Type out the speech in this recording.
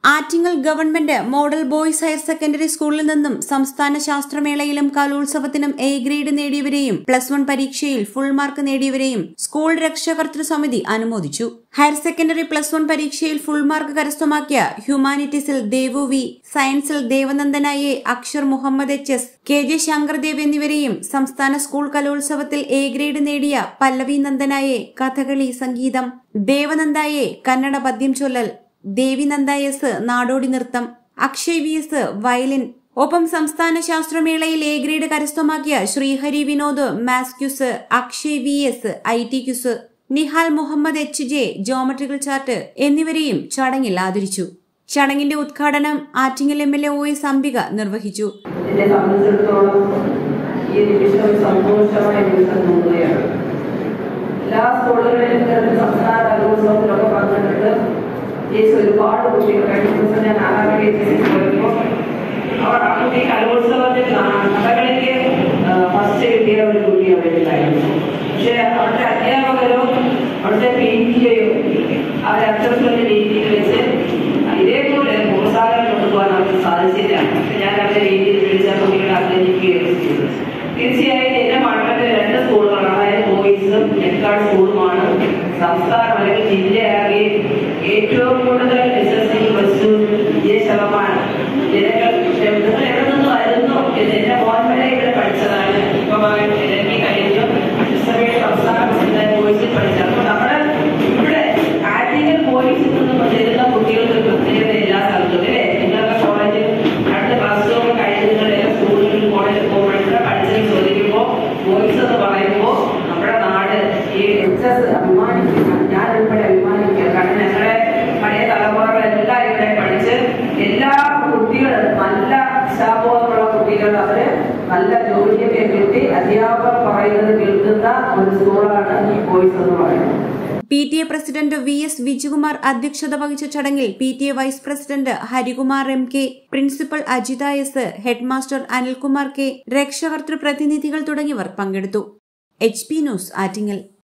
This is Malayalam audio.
Attingal government model boys higher secondary സ്കൂളിൽ നിന്നും സംസ്ഥാന ശാസ്ത്രമേളയിലും കലോത്സവത്തിനും എ ഗ്രേഡ് നേടിയവരെയും പ്ലസ് വൺ പരീക്ഷയിൽ ഫുൾ മാർക്ക് നേടിയവരെയും സ്കൂൾ രക്ഷകർതൃ സമിതി അനുമോദിച്ചു ഹയർ സെക്കൻഡറി പ്ലസ് വൺ പരീക്ഷയിൽ ഫുൾ മാർക്ക് കരസ്ഥമാക്കിയ ഹ്യൂമാനിറ്റീസിൽ ദേവു വി സയൻസിൽ ദേവനന്ദനായെ Akshar Muhammad H S K J Shankardev എന്നിവരെയും സംസ്ഥാന സ്കൂൾ കലോത്സവത്തിൽ എ ഗ്രേഡ് നേടിയ പല്ലവി നന്ദനായെ കഥകളി സംഗീതം ദേവനന്ദായെ കന്നഡ പദ്യം ചൊല്ലൽ ദേവിനന്ദ എസ് നാടോടി നൃത്തം അക്ഷയ് വി എസ് വയലിൻ ഒപ്പം സംസ്ഥാന ശാസ്ത്രമേളയിൽ എ ഗ്രേഡ് കരസ്ഥമാക്കിയ Sreehari Vinod maths quiz Akshay V S I T quiz Nihal Muhammad H J geometrical chart എന്നിവരെയും ചടങ്ങിൽ ആദരിച്ചു ചടങ്ങിന്റെ ഉദ്ഘാടനം Attingal M L A O S Ambika നിർവഹിച്ചു എന്നെ സംബന്ധിച്ചിടത്തോളം ഈ നിമിഷം സന്തോഷമായ നിമിഷം തോന്നുകയാണ് എല്ലാ സ്കൂളുകളിലും ഇത്തരത്തിൽ സംസ്ഥാന കലോത്സവത്തിലൊക്കെ പങ്കെടുത്ത് ജയിച്ച ഒരുപാട് കുട്ടികൾ കഴിഞ്ഞ ദിവസം ഞാൻ ആറാമടി പോയപ്പോൾ അവർ ആ കുട്ടി കലോത്സവത്തിൽ കഥകളിക്ക് ഫസ്റ്റ് കിട്ടിയ ഒരു കുട്ടി അവിടെ ഉണ്ടായിരുന്നു പക്ഷെ അവിടുത്തെ അധ്യാപകരോ അവിടുത്തെ പി ടിയോ അവരെ അത്തരത്തിലുള്ള രീതിയിൽ വെച്ച് ഇതേപോലെ പ്രോത്സാഹനം കൊണ്ടുപോകാൻ അവർക്ക് സാധിച്ചില്ല പക്ഷെ ഞാൻ അവരുടെ രീതിയിൽ വിളിച്ച കുട്ടികളെ അഭിനയിക്കുകയും ചെയ്തു തീർച്ചയായും എന്റെ മണ്ഡലത്തിലെ രണ്ട് സ്കൂളുകളാണ് അതായത് ബോയ്സും എക്കാട് സ്കൂളുമാണ് സംസ്ഥാനം അല്ലെങ്കിൽ ജില്ലയാകെ ഏറ്റവും കൂടുതൽ S S C plus two വിജയ ശതമാനം ജനങ്ങൾ നിങ്ങൾ എവിടെ നിന്ന് വരുന്നു എന്ന് എന്റെ മോൻ വരെ ഇവിടെ പഠിച്ചതാണ് ഇപ്പം ഇറങ്ങി കഴിഞ്ഞു ക്രിസ്തവയുടെ സംസ്ഥാന പ്രസിഡന്റ് ബോയ്സിൽ പഠിച്ചത് അപ്പോൾ നമ്മുടെ ഇവിടെ ആറ്റിങ്ങൽ ബോയ്സിൽ നിന്ന് വരുന്ന കുട്ടികൾക്ക് ഒരു പ്രത്യേകത എല്ലാ സ്ഥലത്തും അല്ലേ നിങ്ങളുടെ കോളേജിൽ അടുത്ത ക്ലാസ് ടു കഴിഞ്ഞ് നിങ്ങൾ സ്കൂളിൽ കോളേജിൽ പോകുമ്പോഴത്തെ പഠിച്ചത് ചോദിക്കുമ്പോൾ ബോയ്സ് എന്ന് പറയുമ്പോൾ നമ്മുടെ നാട് ഈ എച്ച് എസ് അഭിമാനിക്കുന്ന ഞാൻ ഉൾപ്പെടെ അഭിമാനിക്കുക കാരണം ഞങ്ങളെ പഴയ തലമുറകളെല്ലാം ഇവിടെ പഠിച്ച് എല്ലാ കുട്ടികളും നല്ല ശാബോധമുള്ള കുട്ടികൾ അവര് നല്ല ജോലിയൊക്കെ കിട്ടി അധ്യാപകർ പറയുന്നത് കേൾക്കുന്ന ഒരു സ്കൂളാണ് ഈ ബോയ്സ് എന്ന് പറയുന്നത് P T A president V S Vijayakumar അധ്യക്ഷത വഹിച്ച ചടങ്ങിൽ P T A vice president Harikumar M K principal Ajitha S headmaster Anilkumar K രക്ഷകർതൃ പ്രതിനിധികൾ തുടങ്ങിയവർ പങ്കെടുത്തു എച്ച് പി ന്യൂസ് ആറ്റിങ്ങൽ